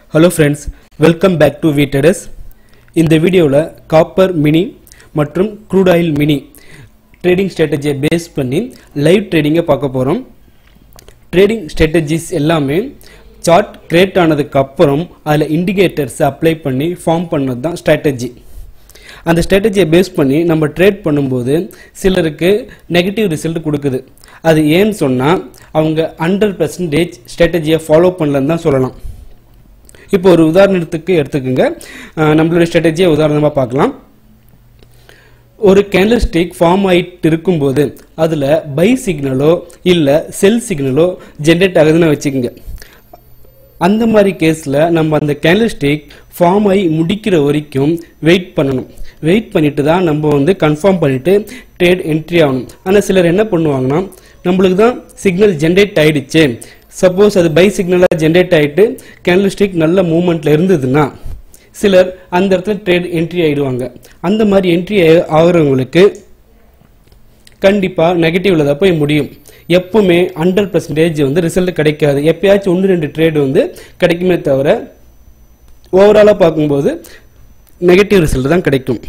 hello friends welcome back to வீட்டடஸ் இந்த வீடியோவில் காப்பர் மினி மற்றும் க்ரூட் ஆயில் மினி ட்ரேடிங் ஸ்ட்ராட்டஜியை பேஸ் பண்ணி லைவ் ட்ரேடிங்கை பார்க்க போகிறோம் ட்ரேடிங் ஸ்ட்ராட்டஜிஸ் எல்லாமே சார்ட் கிரியேட் ஆனதுக்கு அப்புறம் அதில் இண்டிகேட்டர்ஸ் அப்ளை பண்ணி ஃபார்ம் பண்ணது தான் ஸ்ட்ராட்டஜி அந்த ஸ்ட்ராட்டஜியை பேஸ் பண்ணி நம்ம ட்ரேட் பண்ணும்போது சிலருக்கு நெகட்டிவ் ரிசல்ட் கொடுக்குது அது ஏன்னு சொன்னால் அவங்க ஹண்ட்ரட் பர்சன்டேஜ் ஸ்ட்ராட்டஜியை ஃபாலோ பண்ணலன்னு தான் சொல்லலாம் இப்போ ஒரு உதாரணத்துக்கு எடுத்துக்கோங்க அஹ் நம்மளுடைய ஸ்ட்ராட்டஜியை உதாரணமாக பார்க்கலாம் ஒரு கேண்டில் ஸ்டிக் ஃபார்ம் ஆகிட்டு இருக்கும்போது அதில் பை சிக்னலோ இல்லை செல் சிக்னலோ ஜென்ரேட் ஆகுதுன்னு வச்சுக்கோங்க அந்த மாதிரி கேஸில் நம்ம அந்த கேண்டில் ஸ்டிக் ஃபார்ம் ஆகி முடிக்கிற வரைக்கும் வெயிட் பண்ணணும் வெயிட் பண்ணிட்டு தான் நம்ம வந்து கன்ஃபார்ம் பண்ணிட்டு ட்ரேட் என்ட்ரி ஆகணும் ஆனால் சிலர் என்ன பண்ணுவாங்கன்னா நம்மளுக்கு தான் சிக்னல் ஜென்ரேட் ஆயிடுச்சு சப்போஸ் அது பை சிக்னலாக ஜென்ரேட் ஆகிட்டு கேண்டில் ஸ்டிக் நல்ல மூமெண்ட்டில் இருந்ததுன்னா சிலர் அந்த இடத்துல ட்ரேட் என்ட்ரி ஆயிடுவாங்க அந்த மாதிரி என்ட்ரி ஆகுறவங்களுக்கு கண்டிப்பாக நெகட்டிவ்ல தான் போய் முடியும் எப்பவுமே ஹண்ட்ரட் பர்சன்டேஜ் வந்து ரிசல்ட் கிடைக்காது எப்பயாச்சும் ஒன்று ரெண்டு ட்ரேடு வந்து கிடைக்குமே தவிர ஓவராலாக பார்க்கும்போது நெகட்டிவ் ரிசல்ட் தான் கிடைக்கும்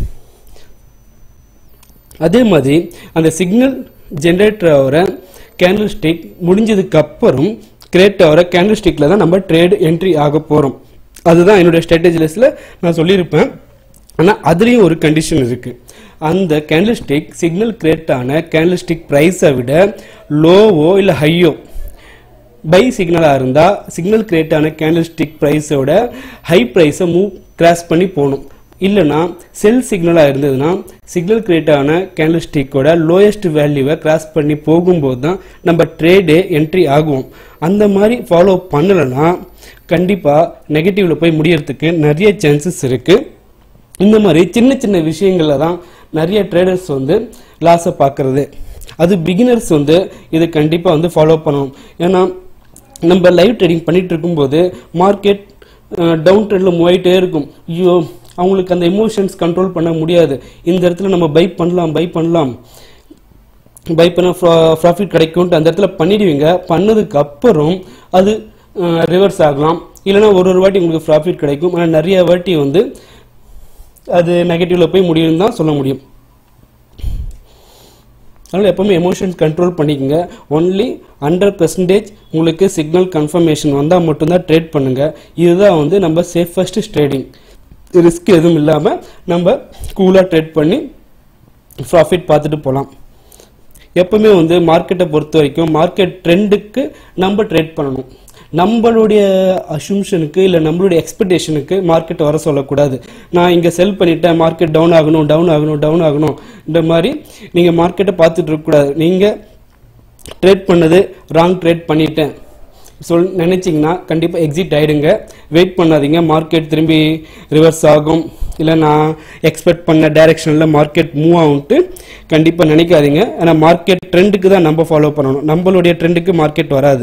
அதே மாதிரி அந்த சிக்னல் ஜென்ரேட்டர் ஆகிற கேண்டில் ஸ்டிக் முடிஞ்சதுக்கு அப்புறம் கிரியேட் ஆகிற கேண்டில் ஸ்டிக்கில் தான் நம்ம ட்ரேட் என்ட்ரி ஆக போகிறோம் அதுதான் என்னுடைய ஸ்ட்ராட்டஜி லிஸ்ட்டில் நான் சொல்லியிருப்பேன் ஆனால் அதுலேயும் ஒரு கண்டிஷன் இருக்குது அந்த கேண்டில் ஸ்டிக் சிக்னல் கிரியேட் ஆன கேண்டில் ஸ்டிக் ப்ரைஸை விட லோவோ இல்லை ஹையோ பை சிக்னலாக இருந்தால் சிக்னல் கிரியேட் ஆன கேண்டில் ஸ்டிக் ப்ரைஸோட ஹை ப்ரைஸை மூவ் கிராஸ் பண்ணி போகணும் இல்லைனா செல் சிக்னலாக இருந்ததுன்னா சிக்னல் கிரியேட் ஆன கேண்டில் ஸ்டிக்கோட லோயஸ்ட் வேல்யூவை கிராஸ் பண்ணி போகும்போது தான் நம்ம ட்ரேடே என்ட்ரி ஆகுவோம் அந்த மாதிரி ஃபாலோ பண்ணலைன்னா கண்டிப்பாக நெகட்டிவில் போய் முடியறதுக்கு நிறைய சான்சஸ் இருக்குது இந்த மாதிரி சின்ன சின்ன விஷயங்களில் தான் நிறைய ட்ரேடர்ஸ் வந்து லாஸை பார்க்குறது அது பிகினர்ஸ் வந்து இது கண்டிப்பாக வந்து ஃபாலோ பண்ணணும் ஏன்னா நம்ம லைவ் ட்ரேடிங் பண்ணிட்டு இருக்கும்போது மார்க்கெட் டவுன் ட்ரெண்டில் மூவ் ஆகிட்டே இருக்கும் ஐயோ அவங்களுக்கு அந்த எமோஷன்ஸ் கண்ட்ரோல் பண்ண முடியாது இந்த இடத்துல நம்ம பை பண்ணலாம் பை பண்ணலாம் பை பண்ண ப்ராஃபிட் கிடைக்கும்ட்டு அந்த இடத்துல பண்ணிடுவீங்க பண்ணதுக்கு அப்புறம் அது ரிவர்ஸ் ஆகலாம் இல்லைன்னா ஒரு ஒரு வாட்டி உங்களுக்கு ப்ராஃபிட் கிடைக்கும் ஆனால் நிறைய வாட்டி வந்து அது நெகட்டிவ்ல போய் முடியும் தான் சொல்ல முடியும் அதனால் எப்பவுமே எமோஷன்ஸ் கண்ட்ரோல் பண்ணிக்கோங்க ஒன்லி ஹண்ட்ரட் பர்சன்டேஜ் உங்களுக்கு சிக்னல் கன்ஃபர்மேஷன் வந்தால் மட்டும்தான் ட்ரேட் பண்ணுங்க இதுதான் வந்து நம்ம சேஃபஸ்ட் ட்ரேடிங் ரிஸ்க் எதுவும் இல்லாமல் நம்ம கூலாக ட்ரேட் பண்ணி ப்ராஃபிட் பார்த்துட்டு போகலாம் எப்பவுமே வந்து மார்க்கெட்டை பொறுத்த வரைக்கும் மார்க்கெட் ட்ரெண்டுக்கு நம்ம ட்ரேட் பண்ணணும் நம்மளுடைய அசூம்ஷனுக்கு இல்லை நம்மளுடைய எக்ஸ்பெக்டேஷனுக்கு மார்க்கெட் வர சொல்லக்கூடாது நான் இங்கே செல் பண்ணிட்டேன் மார்க்கெட் டவுன் ஆகணும் டவுன் ஆகணும் டவுன் ஆகணும் இந்த மாதிரி நீங்கள் மார்க்கெட்டை பார்த்துட்டு இருக்கக்கூடாது நீங்கள் ட்ரேட் பண்ணது ராங் ட்ரேட் பண்ணிட்டேன் சொல் நினச்சிங்கன்னா கண்டிப்பாக எக்ஸிட் ஆகிடுங்க வெயிட் பண்ணாதீங்க மார்க்கெட் திரும்பி ரிவர்ஸ் ஆகும் இல்லை நான் எக்ஸ்பெக்ட் பண்ண டைரெக்ஷனில் மார்க்கெட் மூவ் ஆகும்ட்டு கண்டிப்பாக நினைக்காதீங்க ஆனால் மார்க்கெட் ட்ரெண்டுக்கு தான் நம்ம ஃபாலோ பண்ணணும் நம்மளுடைய ட்ரெண்டுக்கு மார்க்கெட் வராது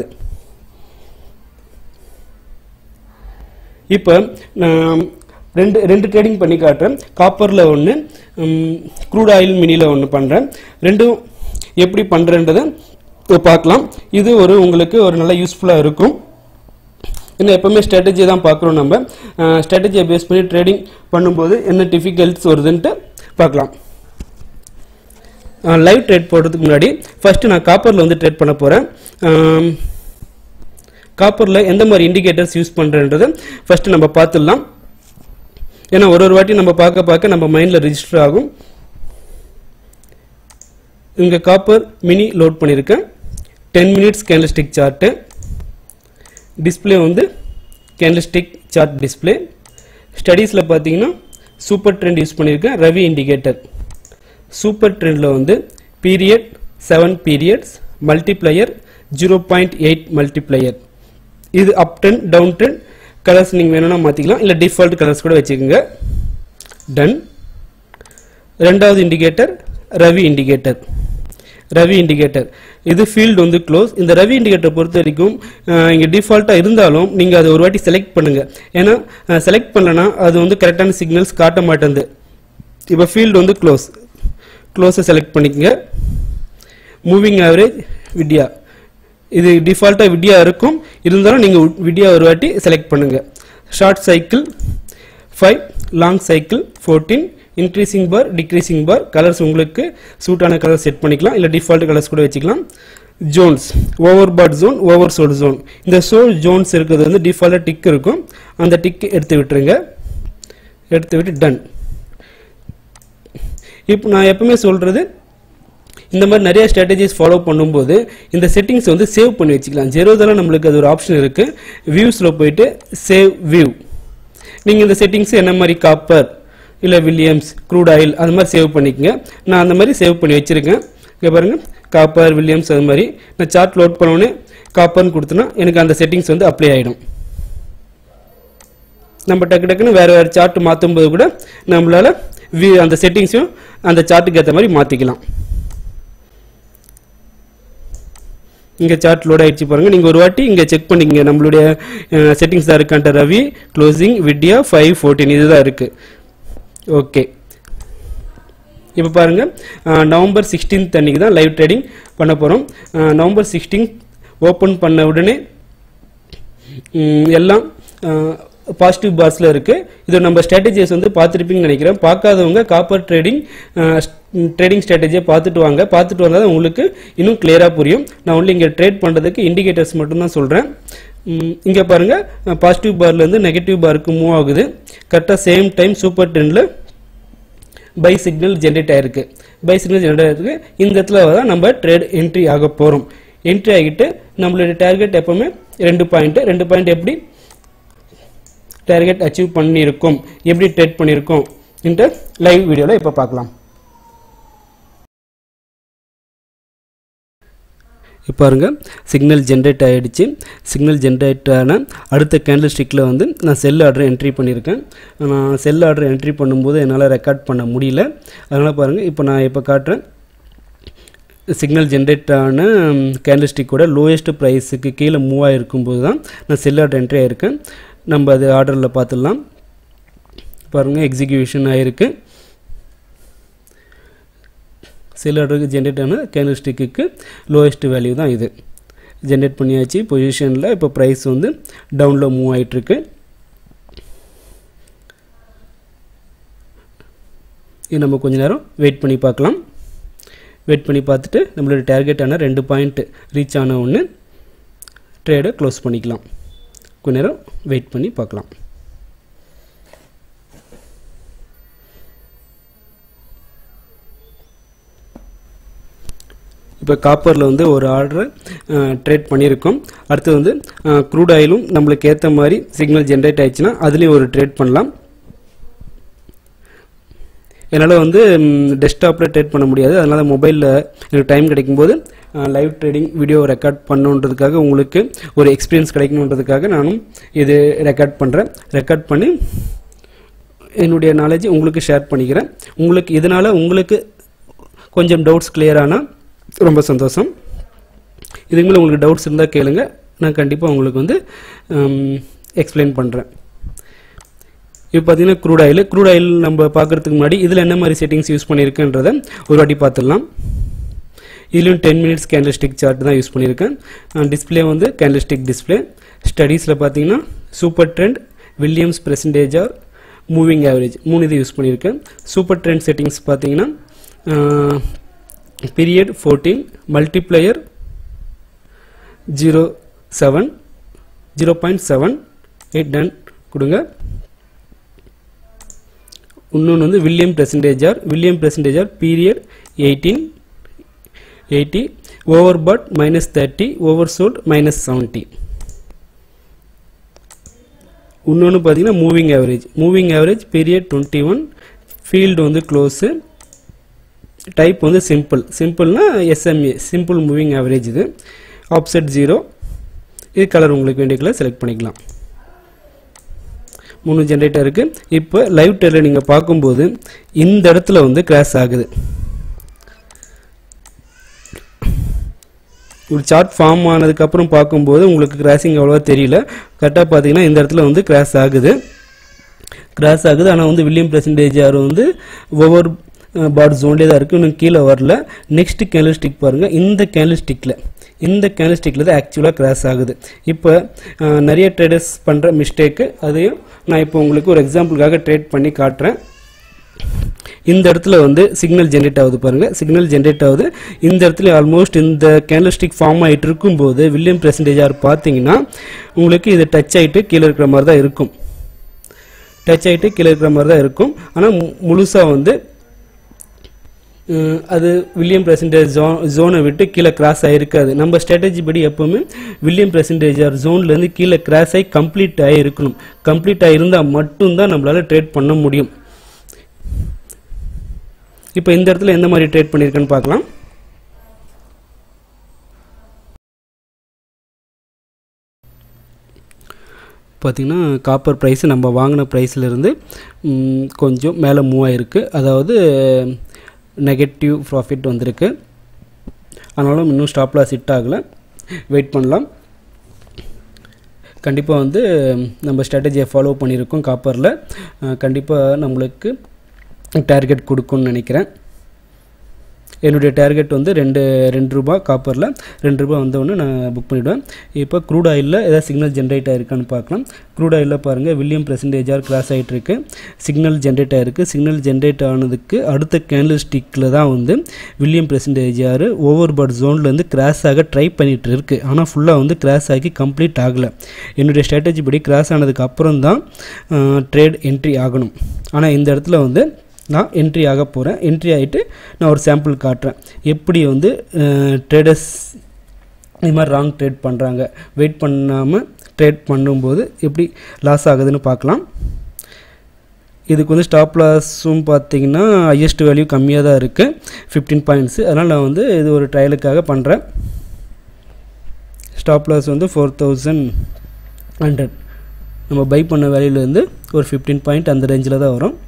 இப்போ நான் ரெண்டு ரெண்டு ட்ரேடிங் பண்ணி காட்டுறேன் காப்பரில் ஒன்று க்ரூட் ஆயில் மினியில் ஒன்று பண்ணுறேன் ரெண்டும் எப்படி பண்ணுறேன்றதை பார்க்கலாம் இது ஒரு உங்களுக்கு ஒரு நல்ல யூஸ்ஃபுல்லாக இருக்கும் இன்னும் எப்பவுமே ஸ்ட்ராட்டஜி தான் பார்க்குறோம் நம்ம ஸ்ட்ராட்டஜியை பேஸ் பண்ணி ட்ரேடிங் பண்ணும்போது என்ன டிஃபிகல்ட்ஸ் வருதுன்ட்டு பார்க்கலாம் லைவ் ட்ரேட் போடுறதுக்கு முன்னாடி ஃபஸ்ட்டு நான் காப்பரில் வந்து ட்ரேட் பண்ண போகிறேன் காப்பரில் எந்த மாதிரி இண்டிகேட்டர்ஸ் யூஸ் பண்ணுறன்றதை ஃபஸ்ட்டு நம்ம பார்த்துடலாம் ஏன்னா ஒரு ஒரு வாட்டி நம்ம பார்க்க பார்க்க நம்ம மைண்டில் ரிஜிஸ்டர் ஆகும் இங்கே காப்பர் மினி லோட் பண்ணியிருக்கேன் ten minutes candlestick chart display வந்து கேண்டல்ஸ்டிக் சார்ட் டிஸ்பிளே ஸ்டடீஸில் பார்த்தீங்கன்னா சூப்பர் ட்ரெண்ட் யூஸ் பண்ணியிருக்கேன் ரவி இண்டிகேட்டர் சூப்பர் ட்ரெண்டில் வந்து period seven periods multiplier zero point eight multiplier இது up ten down ten colours நீங்கள் வேணும்னா மாற்றிக்கலாம் இல்லை டிஃபால்ட் கலர்ஸ் கூட வச்சுக்கோங்க டன் ரெண்டாவது இண்டிகேட்டர் ரவி இண்டிகேட்டர் ரவி இண்டிகேட்டர் இது ஃபீல்டு வந்து க்ளோஸ் இந்த ரவி இண்டிகேட்டர் பொறுத்த வரைக்கும் இங்கே டிஃபால்ட்டாக இருந்தாலும் நீங்கள் அதை ஒரு வாட்டி செலக்ட் பண்ணுங்கள் ஏன்னா செலக்ட் பண்ணலன்னா அது வந்து கரெக்டான சிக்னல்ஸ் காட்ட மாட்டேங்குது இப்போ ஃபீல்டு வந்து க்ளோஸ் க்ளோஸை செலக்ட் பண்ணிக்கங்க மூவிங் ஆவரேஜ் விட்யா இது டிஃபால்ட்டாக விடியா இருக்கும் இருந்தாலும் நீங்கள் விடியா ஒரு வாட்டி செலக்ட் பண்ணுங்க short cycle five long cycle fourteen increasing bar decreasing bar colours உங்களுக்கு சூட்டான கலர் செட் பண்ணிக்கலாம் இல்லை டிஃபால்ட் கலர்ஸ் கூட வச்சுக்கலாம் zones over bought zone over sold zone இந்த சோல் ஜோன்ஸ் இருக்கிறது வந்து டிஃபால்ட்டாக டிக் இருக்கும் அந்த டிக் எடுத்து விட்டுருங்க எடுத்து விட்டு டன் இப்போ நான் எப்பவுமே சொல்கிறது இந்த மாதிரி நிறைய ஸ்ட்ராட்டஜிஸ் ஃபாலோ பண்ணும்போது இந்த செட்டிங்ஸ் வந்து சேவ் பண்ணி வச்சுக்கலாம் ஜெரோதால நம்மளுக்கு அது ஒரு ஆப்ஷன் இருக்குது வியூஸில் போயிட்டு சேவ் வியூ நீங்கள் இந்த செட்டிங்ஸ் என்ன மாதிரி காப்பர் இல்லை வில்லியம்ஸ் க்ரூட் ஆயில் அது மாதிரி சேவ் பண்ணிக்கங்க நான் அந்த மாதிரி சேவ் பண்ணி வச்சுருக்கேன் இங்கே பாருங்கள் காப்பர் வில்லியம்ஸ் அது மாதிரி நான் சார்ட் லோட் பண்ணோன்னே காப்பர்னு கொடுத்தனா எனக்கு அந்த செட்டிங்ஸ் வந்து அப்ளை ஆகிடும் நம்ம டக்கு டக்குன்னு வேறு வேறு சார்ட் மாற்றும் போது கூட நம்மளால் வி அந்த செட்டிங்ஸையும் அந்த சார்ட்டுக்கு ஏற்ற மாதிரி மாற்றிக்கலாம் இங்கே சார்ட் லோட் ஆயிடுச்சு பாருங்க நீங்கள் ஒரு வாட்டி இங்கே செக் பண்ணிக்கங்க நம்மளுடைய செட்டிங்ஸ் தான் இருக்கான்ட்ட ரவி க்ளோசிங் விட்யா ஃபைவ் ஃபோர்டீன் இதுதான் இருக்குது ஓகே இப்போ பாருங்க அஹ், நவம்பர் சிக்ஸ்டீன்த் அன்னைக்கு தான் லைவ் ட்ரேடிங் பண்ண போகிறோம் நவம்பர் சிக்ஸ்டீன் ஓப்பன் பண்ண உடனே ம், எல்லாம் பாசிட்டிவ் பார்ஸில் இருக்குது இது நம்ம ஸ்ட்ராட்டஜிஸ் வந்து பார்த்துருப்பீங்கன்னு நினைக்கிறேன் பார்க்காதவங்க காப்பர் ட்ரேடிங் ட்ரேடிங் ஸ்ட்ராட்டஜியை பார்த்துட்டு வாங்க பார்த்துட்டு வந்தால் தான் உங்களுக்கு இன்னும் கிளியராக புரியும் நான் ஒன்லி இங்கே ட்ரேட் பண்ணுறதுக்கு இண்டிகேட்டர்ஸ் மட்டும்தான் சொல்கிறேன் இங்கே பாருங்கள் பாசிட்டிவ் பார்லேருந்து நெகட்டிவ் பாருக்கு மூவ் ஆகுது கரெக்டாக சேம் டைம் சூப்பர் ட்ரெண்டில் பை சிக்னல் ஜென்ரேட் ஆயிருக்கு பை சிக்னல் ஜென்ரேட் ஆயிருக்கு இந்த இடத்துல தான் நம்ம ட்ரேட் என்ட்ரி ஆக போகிறோம் என்ட்ரி ஆகிட்டு நம்மளுடைய டார்கெட் எப்பவுமே ரெண்டு பாயிண்ட் ரெண்டு பாயிண்ட் எப்படி டார்கெட் அச்சீவ் பண்ணியிருக்கோம் எப்படி ட்ரேட் பண்ணியிருக்கோம் இந்த லைவ் வீடியோவில் இப்போ பார்க்கலாம் இப்போ பாருங்க சிக்னல் ஜென்ரேட் ஆகிடுச்சு சிக்னல் ஜென்ரேட் ஆன அடுத்த கேண்டில் ஸ்டிக்கில் வந்து நான் செல் ஆர்டர் என்ட்ரி பண்ணியிருக்கேன் நான் செல் ஆர்டர் என்ட்ரி பண்ணும்போது என்னால் ரெக்கார்ட் பண்ண முடியல அதனால் பாருங்கள் இப்போ நான் இப்போ காட்டுறேன் சிக்னல் ஜென்ரேட் ஆன கேண்டில் ஸ்டிக்கோட லோயஸ்ட் ப்ரைஸுக்கு கீழே மூவ் ஆகிருக்கும்போது தான் நான் செல் ஆர்டர் என்ட்ரி ஆகிருக்கேன் நம்ம அது ஆர்டரில் பார்த்துடலாம் பாருங்கள் எக்ஸிக்யூஷன் ஆகிருக்கு செல் ஆர்டருக்கு ஜென்ரேட் ஆன கேண்டில் ஸ்டிக்கு லோயஸ்ட் வேல்யூ தான் இது ஜென்ரேட் பண்ணியாச்சு பொசிஷனில் இப்போ ப்ரைஸ் வந்து டவுனில் மூவ் ஆகிட்டுருக்கு இது நம்ம கொஞ்ச நேரம் வெயிட் பண்ணி பார்க்கலாம் வெயிட் பண்ணி பார்த்துட்டு நம்மளோட டார்கெட்டான ரெண்டு பாயிண்ட் ரீச் ஆன ஒன்று ட்ரேடை க்ளோஸ் பண்ணிக்கலாம் கொஞ்ச நேரம் வெயிட் பண்ணி பார்க்கலாம் இப்போ காப்பரில் வந்து ஒரு ஆர்டரை ட்ரேட் பண்ணியிருக்கோம் அடுத்து வந்து க்ரூட் ஆயிலும் நம்மளுக்கு ஏற்ற மாதிரி சிக்னல் ஜென்ரேட் ஆயிடுச்சுன்னா அதுலேயும் ஒரு ட்ரேட் பண்ணலாம் என்னால் வந்து டெஸ்க்டாப்பில் ட்ரேட் பண்ண முடியாது அதனால் மொபைலில் எனக்கு டைம் கிடைக்கும்போது லைவ் ட்ரேடிங் வீடியோ ரெக்கார்ட் பண்ணுன்றதுக்காக உங்களுக்கு ஒரு எக்ஸ்பீரியன்ஸ் கிடைக்கணுன்றதுக்காக நானும் இது ரெக்கார்ட் பண்ணுறேன் ரெக்கார்ட் பண்ணி என்னுடைய நாலேஜ் உங்களுக்கு ஷேர் பண்ணிக்கிறேன் உங்களுக்கு இதனால் உங்களுக்கு கொஞ்சம் டவுட்ஸ் clear ஆனா ரொம்ப சந்தோஷம் இதுக்கு மேலே உங்களுக்கு டவுட்ஸ் இருந்தால் கேளுங்க நான் கண்டிப்பாக உங்களுக்கு வந்து எக்ஸ்பிளைன் பண்ணுறேன் இப்போ பார்த்தீங்கன்னா க்ரூட் ஆயில் க்ரூட் ஆயில் நம்ம பார்க்குறதுக்கு முன்னாடி இதில் என்ன மாதிரி செட்டிங்ஸ் யூஸ் பண்ணியிருக்கேன்றதை ஒரு வாட்டி பார்த்துடலாம் இதுலேயும் ten minutes candle stick chart தான் யூஸ் பண்ணியிருக்கேன் டிஸ்பிளே வந்து கேண்டில் ஸ்டிக் டிஸ்பிளே ஸ்டடீஸில் பார்த்தீங்கன்னா super trend Williams percentage R moving average மூணு இது யூஸ் பண்ணியிருக்கேன் சூப்பர் ட்ரெண்ட் செட்டிங்ஸ் பார்த்தீங்கன்னா period fourteen multiplier zero seven zero point seven eight done கொடுங்க இன்னொன்று வந்து William percentage R William percentage R period eighteen eighty over bought minus thirty over sold minus seventy இன்னொன்று பார்த்தீங்கன்னா moving average moving average period twenty one field வந்து close type வந்து simple சிம்பிள்னா SMA simple moving average இது offset zero இது colour உங்களுக்கு வேண்டிய colour select பண்ணிக்கலாம் மூணு ஜென்ரேட்டர் இருக்குது இப்போ லைவ் டெரில் நீங்கள் பார்க்கும்போது இந்த இடத்துல வந்து கிராஷ் ஆகுது ஒரு சார்ட் ஃபார்ம் ஆனதுக்கப்புறம் பார்க்கும்போது உங்களுக்கு கிராசிங் அவ்வளோவா தெரியல கரெக்டாக பார்த்தீங்கன்னா இந்த இடத்துல வந்து கிராஷ் ஆகுது கிராஷ் ஆகுது ஆனால் வந்து வில்லியம் பெர்சன்டேஜ் யார் வந்து ஒவ்வொரு பாட் ஜோன்லேயே தான் இருக்குது இன்னும் கீழே வரல நெக்ஸ்ட் கேண்டில் ஸ்டிக் பாருங்கள் இந்த கேண்டில் ஸ்டிக்கில் இந்த கேண்டில்ஸ்டிக்கில் தான் ஆக்சுவலாக கிராஸ் ஆகுது இப்போ அஹ், நிறைய ட்ரேடர்ஸ் பண்ணுற மிஸ்டேக்கு அதையும் நான் இப்போ உங்களுக்கு ஒரு எக்ஸாம்பிளுக்காக ட்ரேட் பண்ணி காட்டுறேன் இந்த இடத்துல வந்து சிக்னல் ஜென்ரேட் ஆகுது பாருங்க சிக்னல் ஜென்ரேட் ஆகுது இந்த இடத்துல ஆல்மோஸ்ட் இந்த கேண்டல்ஸ்டிக் ஃபார்ம் ஆகிட்டு இருக்கும்போது வில்லியம் பெர்சன்டேஜார் பார்த்தீங்கன்னா உங்களுக்கு இது டச் ஆகிட்டு கீழே இருக்கிற மாதிரி தான் இருக்கும் டச் ஆகிட்டு கீழே இருக்கிற மாதிரி தான் இருக்கும் ஆனால் முழுசாக வந்து அஹ், அது வில்லியம் பெர்சன்டேஜ் ஜோ ஜோனை விட்டு கீழே கிராஸ் ஆகிருக்காது நம்ம ஸ்ட்ராட்டஜி படி எப்போவுமே வில்லியம் பெர்சன்டேஜார் ஜோன்லேருந்து கீழே கிராஸ் ஆகி கம்ப்ளீட் ஆகி இருக்கணும் கம்ப்ளீட் ஆகிருந்தால் மட்டும்தான் நம்மளால் ட்ரேட் பண்ண முடியும் இப்போ இந்த இடத்துல எந்த மாதிரி ட்ரேட் பண்ணியிருக்கேன்னு பார்க்கலாம் பார்த்திங்கன்னா காப்பர் ப்ரைஸ் நம்ம வாங்கின ப்ரைஸ்லேருந்து கொஞ்சம் மேலே மூவ் ஆகிருக்கு அதாவது நெகட்டிவ் ப்ராஃபிட் வந்திருக்கு ஆனாலும் இன்னும் ஸ்டாப் லாஸ் ஹிட் ஆகலை வெயிட் பண்ணலாம் கண்டிப்பாக வந்து நம்ம ஸ்ட்ராட்டஜியை ஃபாலோ பண்ணியிருக்கோம் காப்பரில் கண்டிப்பாக நம்மளுக்கு டார்கெட் கொடுக்கும்னு நினைக்கிறேன் என்னுடைய டார்கெட் வந்து ரெண்டு ரெண்டு ரூபா காப்பரில் ரெண்டு ரூபா வந்தவொடனே நான் புக் பண்ணிவிடுவேன் இப்போ க்ரூட் ஆயிலில் ஏதாவது சிக்னல் ஜென்ரேட் ஆயிருக்கான்னு பார்க்கலாம் க்ரூட் ஆயிலில் பாருங்கள் வில்லியம் பெர்சன்டேஜார் கிராஸ் ஆகிட்டு இருக்கு சிக்னல் ஜென்ரேட் ஆயிருக்கு சிக்னல் ஜென்ரேட் ஆனதுக்கு அடுத்த கேண்டில் ஸ்டிக்கில் தான் வந்து வில்லியம் பெர்சன்டேஜார் ஓவர் பட் ஜோன்லேருந்து கிராஸ் ஆக ட்ரை பண்ணிட்டு இருக்கு ஆனால் ஃபுல்லாக வந்து கிராஸ் ஆகி கம்ப்ளீட் ஆகலை என்னுடைய ஸ்ட்ராட்டஜி படி கிராஸ் ஆனதுக்கு அப்புறம் தான் ட்ரேட் என்ட்ரி ஆகணும் ஆனால் இந்த இடத்துல வந்து நான் என்ட்ரி ஆக போகிறேன் என்ட்ரி ஆகிட்டு நான் ஒரு சாம்பிள் காட்டுறேன் எப்படி வந்து ட்ரேடர்ஸ் இது மாதிரி ராங் ட்ரேட் பண்ணுறாங்க வெயிட் பண்ணாமல் ட்ரேட் பண்ணும்போது எப்படி லாஸ் ஆகுதுன்னு பார்க்கலாம் இதுக்கு வந்து ஸ்டாப் லாஸும் பார்த்தீங்கன்னா ஹையஸ்ட் வேல்யூ கம்மியாக தான் இருக்குது ஃபிஃப்டீன் பாயிண்ட்ஸு அதனால் நான் வந்து இது ஒரு ட்ரையலுக்காக பண்ணுறேன் ஸ்டாப் லாஸ் வந்து ஃபோர் தௌசண்ட் ஹண்ட்ரட் நம்ம பை பண்ண வேல்யூலேருந்து ஒரு ஃபிஃப்டீன் பாயிண்ட் அந்த ரேஞ்சில் தான் வரும்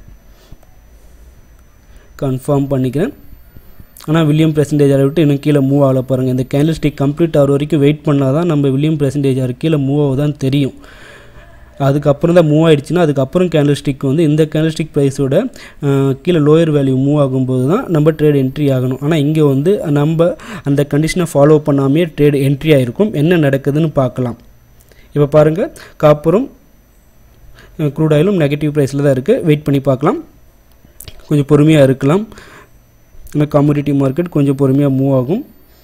கன்ஃபார்ம் பண்ணிக்கிறேன் ஆனால் வில்லியம் பெர்சன்டேஜரை விட்டு இன்னும் கீழே மூவ் ஆகல பாருங்கள் இந்த கேண்டில் ஸ்டிக் கம்ப்ளீட் ஆகிற வரைக்கும் வெயிட் பண்ணால் தான் நம்ம வில்லியம் பெர்சன்டேஜர் கீழே மூவ் ஆகுதான்னு தெரியும் அதுக்கப்புறம் தான் மூவ் ஆயிடுச்சுன்னா அதுக்கப்புறம் கேண்டில் ஸ்டிக் வந்து இந்த கேண்டில் ஸ்டிக் ப்ரைஸோட கீழே லோயர் வேல்யூ மூவ் ஆகும்போது தான் நம்ம ட்ரேட் என்ட்ரி ஆகணும் ஆனால் இங்கே வந்து நம்ம அந்த கண்டிஷனை ஃபாலோ பண்ணாமே ட்ரேட் என்ட்ரி ஆகிருக்கும் என்ன நடக்குதுன்னு பார்க்கலாம் இப்போ பாருங்கள் காப்பரும் க்ரூட் ஆயிலும் நெகட்டிவ் ப்ரைஸில் தான் இருக்குது வெயிட் பண்ணி பார்க்கலாம் கொஞ்சம் பொறுமையாக இருக்கலாம் ஏன்னா கம்யூனிட்டி மார்க்கெட் கொஞ்சம் பொறுமையாக மூவ் ஆகும்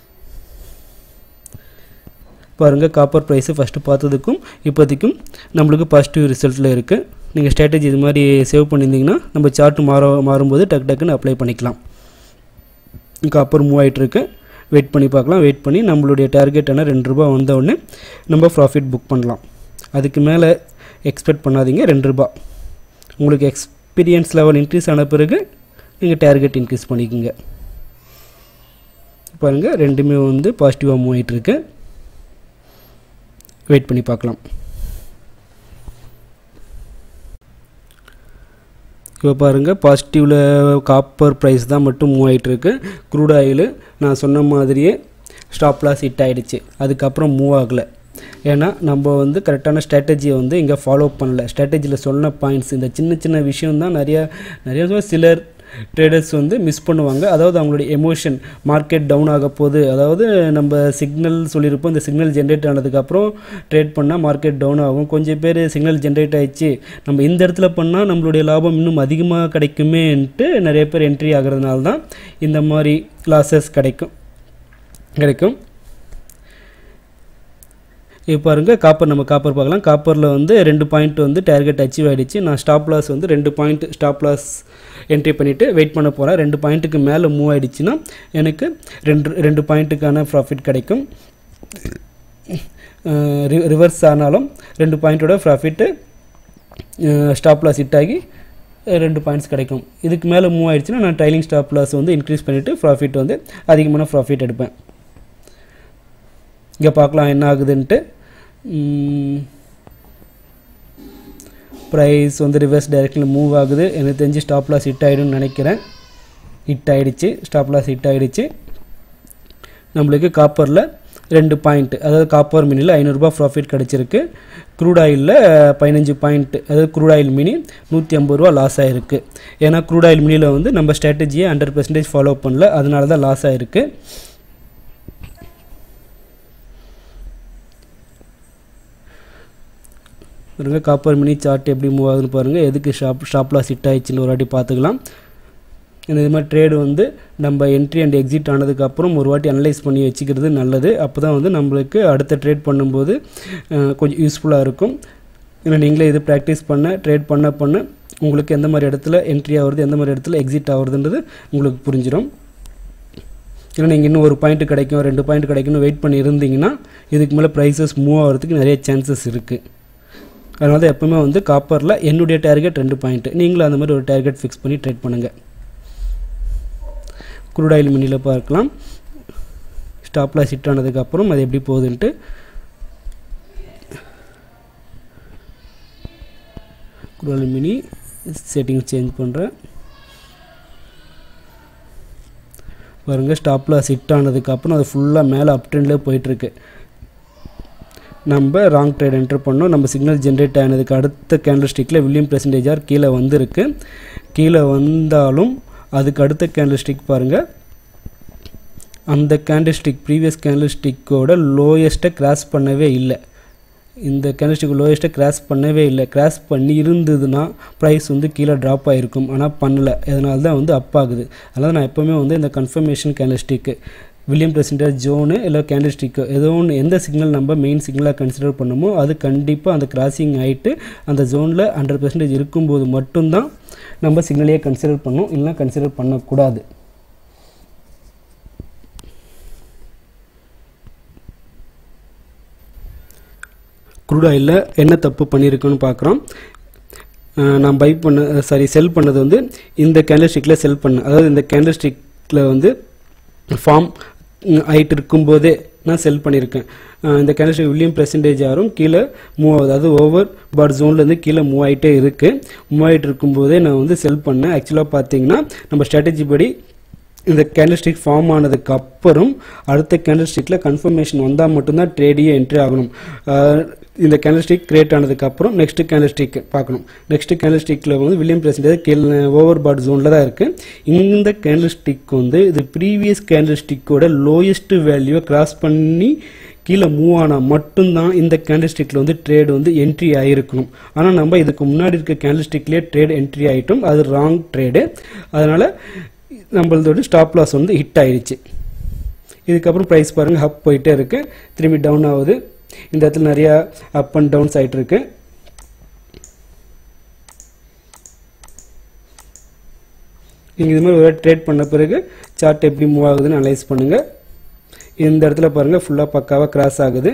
பாருங்கள் காப்பர் ப்ரைஸு ஃபஸ்ட்டு பார்த்ததுக்கும் இப்போதைக்கும் நம்மளுக்கு பாசிட்டிவ் ரிசல்ட்டில் இருக்குது நீங்கள் ஸ்ட்ராட்டஜி இது மாதிரி சேவ் பண்ணியிருந்தீங்கன்னா நம்ம சார்ட் மாற மாறும்போது டக்கு டக்குன்னு அப்ளை பண்ணிக்கலாம் காப்பர் மூவ் ஆகிட்டுருக்கு வெயிட் பண்ணி பார்க்கலாம் வெயிட் பண்ணி நம்மளுடைய டார்கெட்டான ரெண்டு ரூபா வந்தவுடனே நம்ம ப்ராஃபிட் புக் பண்ணலாம் அதுக்கு மேலே எக்ஸ்பெக்ட் பண்ணாதீங்க ரெண்டு ரூபா உங்களுக்கு எக்ஸ்பீரியன்ஸ் லெவல் இன்க்ரீஸ் ஆன பிறகு நீங்கள் டார்கெட் இன்க்ரீஸ் பண்ணிக்கோங்க பாருங்கள் ரெண்டுமே வந்து பாசிட்டிவாக மூவ் ஆகிட்டுருக்கு வெயிட் பண்ணி பார்க்கலாம் இப்போ பாருங்கள் பாசிட்டிவில் காப்பர் ப்ரைஸ் தான் மட்டும் மூவ் ஆகிட்டுருக்கு க்ரூட் ஆயில் நான் சொன்ன மாதிரியே ஸ்டாப் லாஸ் ஹிட் ஆகிடுச்சு அதுக்கப்புறம் மூவ் ஆகலை ஏன்னா நம்ம வந்து கரெக்டான ஸ்ட்ராட்டஜியை வந்து இங்கே ஃபாலோ பண்ணல ஸ்ட்ராட்டஜியில் சொன்ன பாயிண்ட்ஸ் இந்த சின்ன சின்ன விஷயம் தான் நிறையா நிறைய சிலர் ட்ரேடர்ஸ் வந்து மிஸ் பண்ணுவாங்க அதாவது அவங்களுடைய எமோஷன் மார்க்கெட் டவுன் ஆக போகுது அதாவது நம்ம சிக்னல் சொல்லியிருப்போம் இந்த சிக்னல் ஜென்ரேட் ஆனதுக்கப்புறம் ட்ரேட் பண்ணால் மார்க்கெட் டவுன் ஆகும் கொஞ்சம் பேர் சிக்னல் ஜென்ரேட் ஆயிடுச்சு நம்ம இந்த இடத்துல பண்ணால் நம்மளுடைய லாபம் இன்னும் அதிகமாக கிடைக்குமேன்ட்டு நிறைய பேர் என்ட்ரி ஆகிறதுனால தான் இந்த மாதிரி லாஸஸ் கிடைக்கும் கிடைக்கும் இப்போ பாருங்கள் காப்பர் நம்ம காப்பர் பார்க்கலாம் காப்பரில் வந்து ரெண்டு பாயிண்ட் வந்து டார்கெட் அச்சீவ் ஆகிடுச்சு நான் ஸ்டாப் லாஸ் வந்து ரெண்டு பாயிண்ட் ஸ்டாப் லாஸ் என்ட்ரி பண்ணிவிட்டு வெயிட் பண்ண போகிறேன் ரெண்டு பாயிண்ட்டுக்கு மேலே மூவ் ஆகிடுச்சுன்னா எனக்கு ரெண்டு ரெண்டு பாயிண்ட்டுக்கான ப்ராஃபிட் கிடைக்கும் ரிவர்ஸ் ஆனாலும் ரெண்டு பாயிண்ட்டோட ப்ராஃபிட்டு ஸ்டாப் லாஸ் ஹிட் ஆகி ரெண்டு பாயிண்ட்ஸ் கிடைக்கும் இதுக்கு மேலே மூவ் ஆயிடுச்சுன்னா நான் ட்ரைலிங் ஸ்டாப் லாஸ் வந்து இன்க்ரீஸ் பண்ணிவிட்டு ப்ராஃபிட் வந்து அதிகமான ப்ராஃபிட் எடுப்பேன் இங்கே பார்க்கலாம் என்ன ஆகுதுன்ட்டு ப்ரைஸ் வந்து ரிவர்ஸ் டைரக்ஷனில் மூவ் ஆகுது எனக்கு தெரிஞ்சு ஸ்டாப் லாஸ் ஹிட் ஆகிடும்னு நினைக்கிறேன் ஹிட் ஆகிடுச்சு ஸ்டாப் லாஸ் ஹிட் ஆகிடுச்சு நம்மளுக்கு காப்பரில் ரெண்டு பாயிண்ட் அதாவது காப்பர் மினியில் ஐநூறுரூபா ப்ராஃபிட் கிடச்சிருக்கு க்ரூட் ஆயிலில் பதினஞ்சு பாயிண்ட் அதாவது க்ரூட் ஆயில் மினி நூற்றி ஐம்பது ரூபா லாஸ் ஆகிருக்கு ஏன்னா க்ரூட் ஆயில் மினியில் வந்து நம்ம ஸ்ட்ராட்டஜியை ஹண்ட்ரட் பர்சன்டேஜ் ஃபாலோ பண்ணல அதனால தான் லாஸ் ஆகிருக்கு பாருங்க காப்பர் மினி சார்ட் எப்படி மூவ் ஆகுதுன்னு பாருங்கள் எதுக்கு ஷாப் ஷாப் லாஸ் ஹிட் ஆயிடுச்சுன்னு ஒரு வாட்டி பார்த்துக்கலாம் இந்த இது மாதிரி ட்ரேடு வந்து நம்ம என்ட்ரி அண்ட் எக்ஸிட் ஆனதுக்கப்புறம் ஒரு வாட்டி அனலைஸ் பண்ணி வச்சுக்கிறது நல்லது அப்போ தான் வந்து நம்மளுக்கு அடுத்த ட்ரேட் பண்ணும்போது அஹ், கொஞ்சம் யூஸ்ஃபுல்லாக இருக்கும் ஏன்னா நீங்களே இது ப்ராக்டிஸ் பண்ண ட்ரேட் பண்ண பண்ண உங்களுக்கு எந்த மாதிரி இடத்துல என்ட்ரி ஆகுறது எந்த மாதிரி இடத்துல எக்ஸிட் ஆகுறதுன்றது உங்களுக்கு புரிஞ்சிடும் ஏன்னா நீங்கள் இன்னும் ஒரு பாயிண்ட் கிடைக்கும் ரெண்டு பாயிண்ட் கிடைக்கும்னு வெயிட் பண்ணி இருந்தீங்கன்னா இதுக்கு மேலே ப்ரைஸஸ் மூவ் ஆகிறதுக்கு நிறைய சான்சஸ் இருக்குது அதனால தான் எப்பவுமே வந்து காப்பரில் என்னுடைய டார்கெட் ரெண்டு பாயிண்ட் நீங்களும் அந்த மாதிரி ஒரு டார்கெட் ஃபிக்ஸ் பண்ணி ட்ரேட் பண்ணுங்கள் குரூட் ஆயில் மினியில் பார்க்கலாம் ஸ்டாப்லாஸ் ஹிட் ஆனதுக்கப்புறம் அது எப்படி போகுதுன்ட்டு crude oil mini setting change பண்ணுறேன் பாருங்கள் ஸ்டாப்லாஸ் ஹிட் ஆனதுக்கப்புறம் அது ஃபுல்லாக மேலே அப் ட்ரெண்ட்லேயே போயிட்டுருக்கு நம்ம ராங் ட்ரேட் என்டர் பண்ணோம் நம்ம சிக்னல் ஜென்ரேட் ஆனதுக்கு அடுத்த கேண்டில் ஸ்டிக்கில் வில்லியம் பெர்சன்டேஜார் கீழே வந்திருக்கு கீழே வந்தாலும் அதுக்கு அடுத்த கேண்டில் ஸ்டிக் பாருங்கள் அந்த கேண்டில் ஸ்டிக் ப்ரீவியஸ் கேண்டில் ஸ்டிக்கோட லோயஸ்ட்டை கிராஸ் பண்ணவே இல்லை இந்த கேண்டில் ஸ்டிக் லோயஸ்ட்டை கிராஸ் பண்ணவே இல்லை கிராஸ் பண்ணி இருந்ததுன்னா ப்ரைஸ் வந்து கீழே ட்ராப் ஆகிருக்கும் ஆனால் பண்ணல அதனால தான் வந்து அப் ஆகுது அதனால் நான் எப்போவுமே வந்து இந்த confirmation candle stick William percentage R zone இல்லை கேண்டில் ஸ்டிக்கு ஏதோ ஒன்று எந்த சிக்னல் நம்ம மெயின் சிக்னலாக கன்சிடர் பண்ணமோ அது கண்டிப்பாக அந்த கிராசிங் ஆகிட்டு அந்த ஜோனில் ஹண்ட்ரட் பர்சன்டேஜ் இருக்கும்போது மட்டும்தான் நம்ம சிக்னலையே கன்சிடர் பண்ணணும் இல்லைனா கன்சிடர் பண்ணக்கூடாது க்ரூட் ஆயிலில் என்ன தப்பு பண்ணியிருக்குன்னு பார்க்குறோம் அஹ் நான் பை பண்ண சாரி செல் பண்ணது வந்து இந்த கேண்டில் ஸ்டிக்கில் செல் பண்ணேன் அதாவது இந்த கேண்டில் ஸ்டிக்கில் வந்து ஃபார்ம் ஆயிட்டு இருக்கும்போதே நான் செல் பண்ணியிருக்கேன் அஹ் இந்த கேண்டில் ஸ்டிக் வில்லியம் பெர்சன்டேஜ் ஆரும் கீழே மூவ் ஆகுது அது ஓவர் பாட் ஜோன்லேருந்து கீழே மூவ் ஆகிட்டே இருக்குது மூவ் ஆகிட்டு இருக்கும்போதே நான் வந்து செல் பண்ணேன் ஆக்சுவலாக பார்த்தீங்கன்னா நம்ம ஸ்ட்ராட்டஜி படி இந்த கேண்டில் ஸ்டிக் ஃபார்ம் ஆனதுக்கு அப்புறம் அடுத்த கேண்டில் ஸ்டிக்கில் கன்ஃபர்மேஷன் வந்தால் மட்டும்தான் ட்ரேடியே என்ட்ரி ஆகணும் அஹ் இந்த கேண்டில் ஸ்டிக் கிரியேட் ஆனதுக்கு அப்புறம் நெக்ஸ்ட் கேண்டில் ஸ்டிக் பார்க்கணும் நெக்ஸ்ட் கேண்டில் ஸ்டிக்கில் வந்து வில்லியம் பிரசன்டேஜ் கீழே ஓவர் பாட் ஜோனில் தான் இருக்குது இந்த கேண்டில் ஸ்டிக் வந்து இது ப்ரீவியஸ் கேண்டில் ஸ்டிக்கோட லோயஸ்ட் வேல்யூவை கிராஸ் பண்ணி கீழே மூவ் ஆனால் மட்டும்தான் இந்த கேண்டில் ஸ்டிக்கில் வந்து ட்ரேட் வந்து என்ட்ரி ஆகிருக்கணும் ஆனால் நம்ம இதுக்கு முன்னாடி இருக்க கேண்டில் ஸ்டிக்லேயே ட்ரேட் என்ட்ரி ஆகிட்டோம் அது ராங் ட்ரேடு அதனால் நம்மளதோட ஸ்டாப் லாஸ் வந்து ஹிட் ஆயிடுச்சு இதுக்கப்புறம் ப்ரைஸ் பாருங்கள் அப் போயிட்டே இருக்கு திரும்பி டவுன் ஆகுது இந்த இடத்துல நிறையா அப் அண்ட் டவுன்ஸ் ஆகிட்டு இருக்கு நீங்கள் இது மாதிரி ஒரு ட்ரேட் பண்ண பிறகு சார்ட் எப்படி மூவ் ஆகுதுன்னு அனலைஸ் பண்ணுங்கள் இந்த இடத்துல பாருங்கள் ஃபுல்லாக பக்காவாக கிராஸ் ஆகுது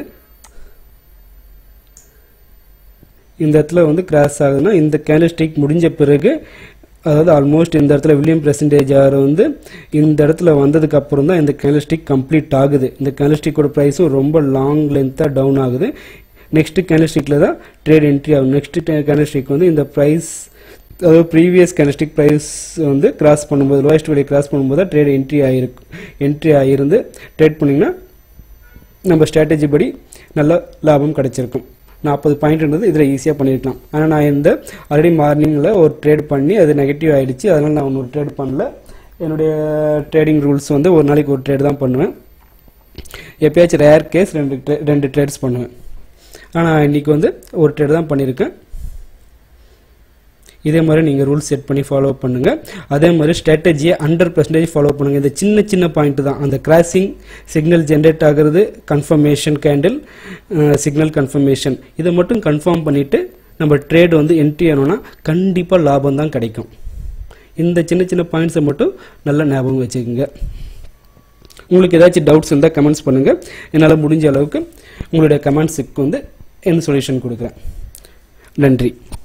இந்த இடத்துல வந்து கிராஸ் ஆகுதுன்னா இந்த கேண்டில் ஸ்டிக் முடிஞ்ச பிறகு அதாவது ஆல்மோஸ்ட் இந்த இடத்துல வில்லியம் பெர்சன்டேஜ் ஆர் வந்து இந்த இடத்துல வந்ததுக்கு அப்புறம் தான் இந்த கேண்டில் ஸ்டிக் கம்ப்ளீட் ஆகுது இந்த கேண்டில் ஸ்டிக்கோட ப்ரைஸும் ரொம்ப லாங் லென்த்தாக டவுன் ஆகுது நெக்ஸ்ட் கேண்டில் ஸ்டிக்கில் தான் ட்ரேட் என்ட்ரி ஆகும் நெக்ஸ்ட் கேண்டில் ஸ்டிக் வந்து இந்த ப்ரைஸ் அதாவது ப்ரீவியஸ் கேண்டில் ப்ரைஸ் வந்து கிராஸ் பண்ணும்போது லோயஸ்ட் வேலையை கிராஸ் பண்ணும்போது தான் ட்ரேட் என்ட்ரி ஆகிருக்கு என்ட்ரி ஆகிருந்து ட்ரேட் பண்ணிங்கன்னா நம்ம ஸ்ட்ராட்டஜி படி நல்ல லாபம் கிடைச்சிருக்கும் நாற்பது பாயிண்ட்ன்றது இதில் ஈஸியாக பண்ணியிருக்கலாம் ஆனால் நான் இந்த ஆல்ரெடி மார்னிங்கில் ஒரு ட்ரேட் பண்ணி அது நெகட்டிவ் ஆகிடுச்சு அதனால் நான் ஒன்று ட்ரேட் பண்ணல என்னுடைய ட்ரேடிங் ரூல்ஸ் வந்து ஒரு நாளைக்கு ஒரு ட்ரேட் தான் பண்ணுவேன் எப்பயாச்சும் ரேர் கேஸ் ரெண்டு tra- ரெண்டு ட்ரேட்ஸ் பண்ணுவேன் ஆனால் இன்றைக்கி வந்து ஒரு ட்ரேட் தான் பண்ணியிருக்கேன் இதே மாதிரி நீங்கள் ரூல்ஸ் செட் பண்ணி ஃபாலோ பண்ணுங்கள் அதே மாதிரி ஸ்ட்ராட்டஜியை ஹண்ட்ரட் பர்சன்டேஜ் ஃபாலோ பண்ணுங்கள் இந்த சின்ன சின்ன பாயிண்ட் தான் அந்த கிராசிங் சிக்னல் ஜென்ரேட் ஆகிறது கன்ஃபர்மேஷன் கேண்டில் சிக்னல் கன்ஃபர்மேஷன் இதை மட்டும் கன்ஃபார்ம் பண்ணிவிட்டு நம்ம ட்ரேட் வந்து என்ட்ரி ஆனோன்னா கண்டிப்பாக லாபம் தான் கிடைக்கும் இந்த சின்ன சின்ன பாயிண்ட்ஸை மட்டும் நல்லா ஞாபகம் வச்சுக்கோங்க உங்களுக்கு ஏதாச்சும் டவுட்ஸ் இருந்தால் கமெண்ட்ஸ் பண்ணுங்கள் என்னால் முடிஞ்ச அளவுக்கு உங்களுடைய கமெண்ட்ஸுக்கு வந்து என்ன சொல்யூஷன் கொடுக்குறேன் நன்றி